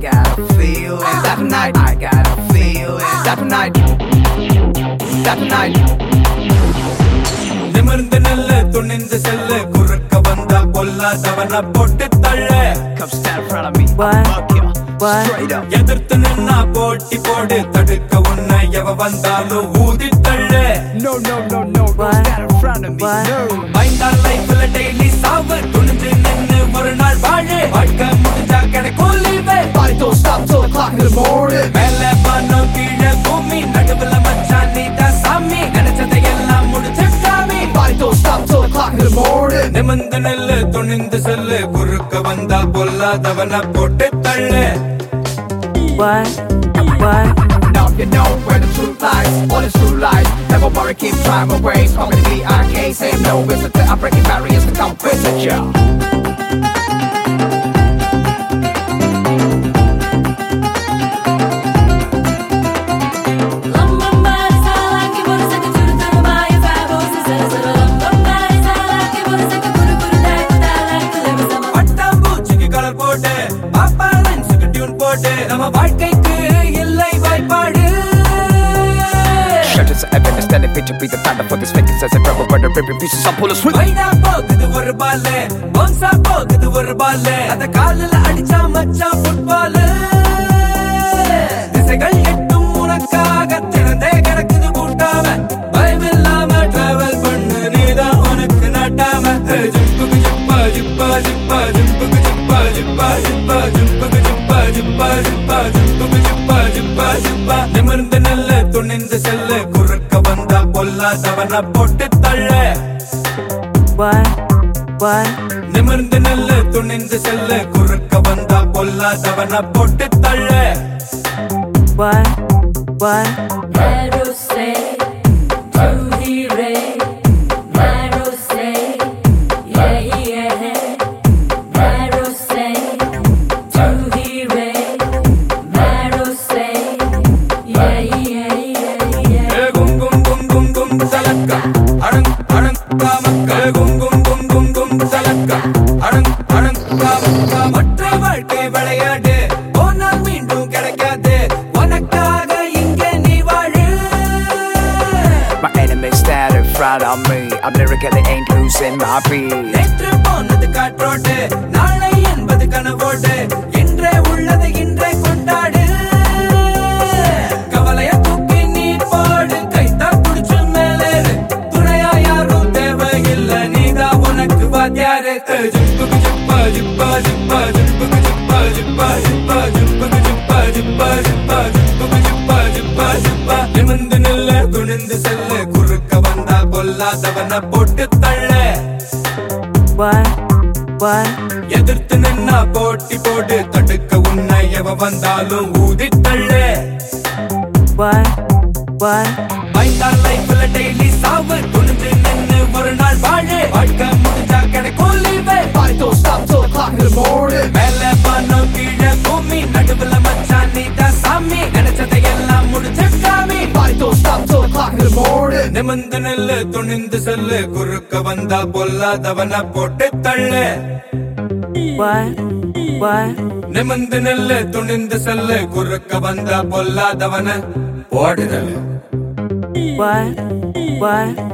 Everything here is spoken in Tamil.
got a feeling that tonight I got a feeling that tonight that tonight நிமிர்ந்து நெல்லு துணிந்து செல்லு குறுக்க வந்தா பொல்லாதவன போட்டு தள்ளு come stand in front of me What? fuck you What? straight up எதிர்த்து நின்னா போட்டி போடு தடுக்க உன்னை எவ வந்தாலும் ஊதி தள்ளு no no no no don't What? stand in front of me What? no மைந்தால் லைஃப்ல டெய்லி சாவு துணிஞ்சு நின்னு ஒரு நாள் வாழு வாழ்க்கை முடிஞ்சா கிடைக்கும் leave body don't stop till o'clock in the morning மேல பானோ கீழே பூமி நடுவுல மச்சான் நீ தான் சாமி நினைச்சதை எல்லாம் முடிச்சு சாமி body don't stop till o'clock in the morning நிமிந்து நெல்லு துணிந்து செல்லு குறுக்க வந்தா பொல்லாதவன போட்டு தள்ளு What? What? Now you know where the truth lies, all is true lies. Never worry, keep trying my ways. Coming to me, I can't say no. Visitor, I'm breaking barriers to come visit ya. பட்டாம்பூச்சிக்கு கலர் போட்டு பாப்பா லென்ஸுக்கு டியூன் போட்டு நம்ம வாழ்க்கைக்கு இல்லை வாய்ப்பாடு Shutters of evidence, standing picture, be the thunder for this fake says a rebel, but the river pieces, I'm pulling swing. வைடா போகுது ஒரு பால் பவுன்ஸா போகுது ஒரு பால் அத காலில் அடிச்சா மச்சான் ஃபுட்பால் திசைகள் எட்டும் உனக்காக திறந்தே கிடக்குது கூட்டாம பயமில்லாம டிராவல் பண்ணு நீதான் உனக்கு நாட்டாம ஜிப்புக்கு ஜிப்பா ஜிப்பா ஜிப்பா ஜிப்புக்கு ஜிப்பா ஜிப்பா ஜிப்பா ஜிப்புக்கு ஜிப்பா ஜிப்பா ஜிப்பா ஜிப்புக்கு ஜிப்பா ஜிப்பா ஜிப்பா நிமிர்ந்து நெல்லு துணிந்து செல்லு குறுக்க வந்தா பொல்லாதவன போட்டு தள்ளு What? What? நிமிர்ந்து நெல்லு துணிந்து செல்லு குறுக்க வந்தா பொல்லாதவன போட்டு தள்ளு What? What? ஏ கும் கும் கும் கும் கும் தலக்க அடங் அடங் காமக்க ஏ கும் கும் கும் கும் கும் தலக்க அடங் அடங் காமக்க மற்ற வாழ்க்கை விளையாடு போனால் மீண்டும் கிடைக்காது உனக்காக இங்க நீ வாழு My enemies stand in front of me. I'm lyrically ain't losing my beat. நேற்று போனது காற்றோடு நாளை என்பது கனவோடு இன்றே உள்ளது இன்றே கொண்டாடு கவலைய தூக்கி நீ போடு கைத்தா புடிச்சு மேலேறு துணையா யாரும் தேவையில்லை நீதான் உனக்கு வாத்தியாரு ஜிப்புக்கு ஜிப்பா ஜிப்பா ஜிப்பா ஜிப்புக்கு ஜிப்பா ஜிப்பா ஜிப்பா ஜிப்புக்கு ஜிப்பா ஜிப்பா ஜிப்பா ஜிப்புக்கு ஜிப்பா ஜிப்பா ஜிப்பா நிமிர்ந்து நில்லு துணிந்து செல்லு குறுக்க வந்தா கொல்லாதவன போட்டு தள்ளு What? What? எதிர்த்து நின்னா போட்டி போடு தடுக்க உன்னை எவ வந்தாலும் ஊதி தள்ளு What? What? மைந்தால் லைஃப்ல டெய்லி சாவு துணிஞ்சு நின்னு ஒரு நாள் வாழு வாழ்க்கை முடிஞ்சா கிடைக்கும் leave Body don't stop till o'clock in the morning. மேல பானோ கீழே பூமி நடுவுல மச்சான் நீ தான் சாமி நினைச்சதை எல்லாம் முடிச்சு காமி Body don't stop till o'clock in the morning. நிமிந்து நெல்லு துணிந்து செல்லு குறுக்க வந்தா பொல்லாதவன போட்டு தள்ளு What? What? நிமிந்து நெல்லு துணிந்து செல்லு குறுக்க வந்தா பொல்லாதவன போடுதல் What? What?